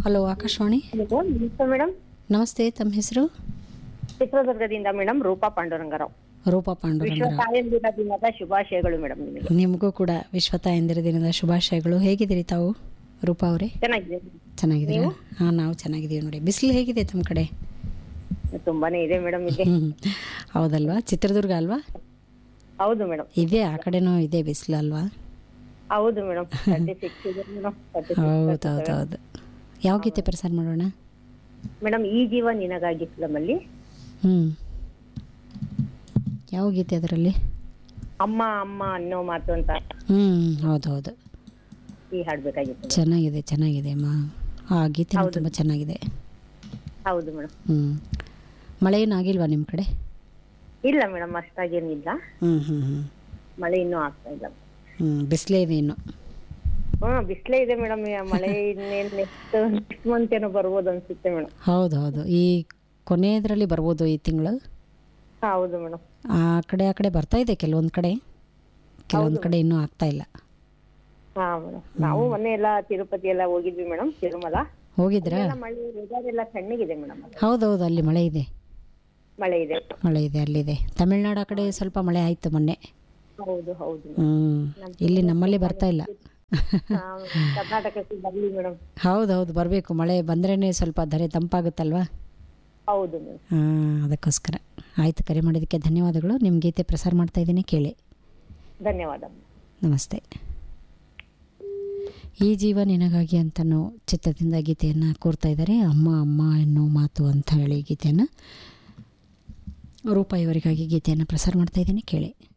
Hello Akashvani hello ನಮಸ್ತೆ madam ನಮಸ್ತೆ ತಮ್ಮ ಹೆಸರು ಚಿತ್ರದುರ್ಗದಿಂದ ಮೇಡಮ್ ರೂಪಾ ಪಾಂಡುರಂಗರಾವ್ ರೂಪಾ ವಿಶ್ವ ಪಾಂಡುರಂಗರ ತಾಯಂದಿರ ದಿನದ ಶುಭಾಶಯಗಳು ಮೇಡಮ್ ನಿಮಗೆ ನಿಮಗೂ ಕೂಡ ವಿಶ್ವ ತಾಯಂದಿರ ದಿನದ ಶುಭಾಶಯಗಳು ಹೇಗಿದ್ದೀರಿ ತಾವು ರೂಪಾ ಅವರೇ ಚೆನ್ನಾಗಿದೆ ಚೆನ್ನಾಗಿದ್ದೀರಾ ಹಾಂ ನಾವು ಚೆನ್ನಾಗಿದ್ದೀವಿ ನೋಡಿ ಬಿಸಿಲು ಹೇಗಿದೆ ತಮ್ಮ ಕಡೆ ತುಂಬಾನೇ ಇದೆ ಮೇಡಮ್ ಇದೆ ಹ್ಮ್. ಹೌದಲ್ವಾ ಚಿತ್ರದುರ್ಗ ಅಲ್ವಾ ಹೌದು ಮೇಡಮ್ ಇದೆ ಆ ಕಡೆನೂ ಇದೆ ಬಿಸಿಲು ಅಲ್ವಾ ಹೌದು ಮೇಡಮ್ ತರ್ಟಿ ಸಿಕ್ಸ್ ಇದೆ ಮೇಡಮ್ ಹೌದು ಹೌದು ಹೌದು ಯಾವ ಗೀತೆ ಪ್ರಸಾರ ಮಾಡೋಣ ಮೇಡಮ್ ಈ ಜೀವ ನಿನಗಾಗಿ ಫಿಲಮ್ ಅಲ್ಲಿ ಹ್ಞೂ ಯಾವ ಗೀತೆ ಅದರಲ್ಲಿ ಅಮ್ಮ ಅಮ್ಮ ಅನ್ನೋ ಮಾತು ಅಂತ ಹ್ಞೂ ಹೌದು ಹೌದು ಈ ಹಾಡ್ಬೇಕಾಗಿತ್ತು ಚೆನ್ನಾಗಿದೆ ಚೆನ್ನಾಗಿದೆ ಅಮ್ಮ ಆ ಗೀತೆ ತುಂಬ ಚೆನ್ನಾಗಿದೆ ಹೌದು ಮೇಡಮ್ ಹ್ಞೂ ಮಳೆ ಏನಾಗಿಲ್ವಾ ನಿಮ್ಮ ಕಡೆ ಇಲ್ಲ ಮೇಡಮ್ ಅಷ್ಟಾಗೇನಿಲ್ಲ ಹ್ಞೂ ಹ್ಞೂ ಹ್ಞೂ ಮಳೆ ಇನ್ನೂ ಆಗ್ತಾ ಇಲ್ಲ ಹ್ಞೂ ಬಿಸಿಲೇ ಇದೆ ಇನ್ನು ಹ್ಮ್ ಬಿಸ್ಲೇ ಇದೆ ಮೇಡಮ್ ಮಳೆ ಇನ್ನೇನ್ ನೆಕ್ಸ್ಟ್ ನೆಕ್ಸ್ಟ್ ಮಂತ್ ಏನೋ ಬರ್ಬೋದು ಅನ್ಸುತ್ತೆ ಮೇಡಮ್ ಹೌದು ಹೌದು ಈ ಕೊನೆಯದರಲ್ಲಿ ಬರ್ಬೋದು ಈ ತಿಂಗಳು ಹೌದು ಮೇಡಮ್ ಆ ಕಡೆ ಆ ಕಡೆ ಬರ್ತಾ ಇದೆ ಕೆಲವೊಂದು ಕಡೆ ಕೆಲವೊಂದು ಕಡೆ ಇನ್ನೂ ಆಗ್ತಾ ಇಲ್ಲ ಹಾ ಮೇಡಮ್ ನಾವು ಮೊನ್ನೆ ಎಲ್ಲ ತಿರುಪತಿ ಎಲ್ಲ ಹೋಗಿದ್ವಿ ಮೇಡಮ್ ತಿರುಮಲ ಹೋಗಿದ್ರಾ ಎಲ್ಲ ಮಳೆ ವೆದರ್ ಎಲ್ಲ ತಣ್ಣಗಿದೆ ಮೇಡಮ್ ಹೌದೌದು ಅಲ್ಲಿ ಮಳೆ ಇದೆ ಮಳೆ ಇದೆ ಮಳೆ ಇದೆ ಅಲ್ಲಿದೆ ತಮಿಳ್ನಾಡು ಆ ಕಡೆ ಸ್ವಲ್ಪ ಮಳೆ ಆಯಿತು ಮೊನ್ನೆ ಹೌದು ಹೌದು ಹ್ಞೂ ಇಲ್ಲಿ ನಮ್ಮಲ್ಲಿ ಬರ್ತಾ ಇಲ್ಲ ಹಾ, ಕರ್ನಾಟಕಕ್ಕೆ ಬರ್ಲಿ ಮೇಡಮ್ ಹೌದು ಹೌದು ಬರಬೇಕು ಮಳೆ ಬಂದ್ರೇ ಸ್ವಲ್ಪ ಧರೆ ತಂಪಾಗುತ್ತಲ್ವಾ ಹೌದು ಮೇಡಮ್ ಹಾಂ ಅದಕ್ಕೋಸ್ಕರ ಆಯಿತು ಕರೆ ಮಾಡಿದ್ದಕ್ಕೆ ಧನ್ಯವಾದಗಳು ನಿಮ್ಮ ಗೀತೆ ಪ್ರಸಾರ ಮಾಡ್ತಾ ಇದ್ದೀನಿ ಕೇಳಿ ಧನ್ಯವಾದ ನಮಸ್ತೆ ಈ ಜೀವ ನಿನಗಾಗಿ ಅಂತನೋ ಚಿತ್ರದಿಂದ ಗೀತೆಯನ್ನು ಕೋರ್ತಾ ಇದ್ದಾರೆ ಅಮ್ಮ ಅಮ್ಮ ಎನ್ನೋ ಮಾತು ಅಂತ ಹೇಳಿ ಗೀತೆಯನ್ನು ರೂಪಾಯಿಯವರಿಗಾಗಿ ಗೀತೆಯನ್ನು ಪ್ರಸಾರ ಮಾಡ್ತಾ ಇದ್ದೀನಿ ಕೇಳಿ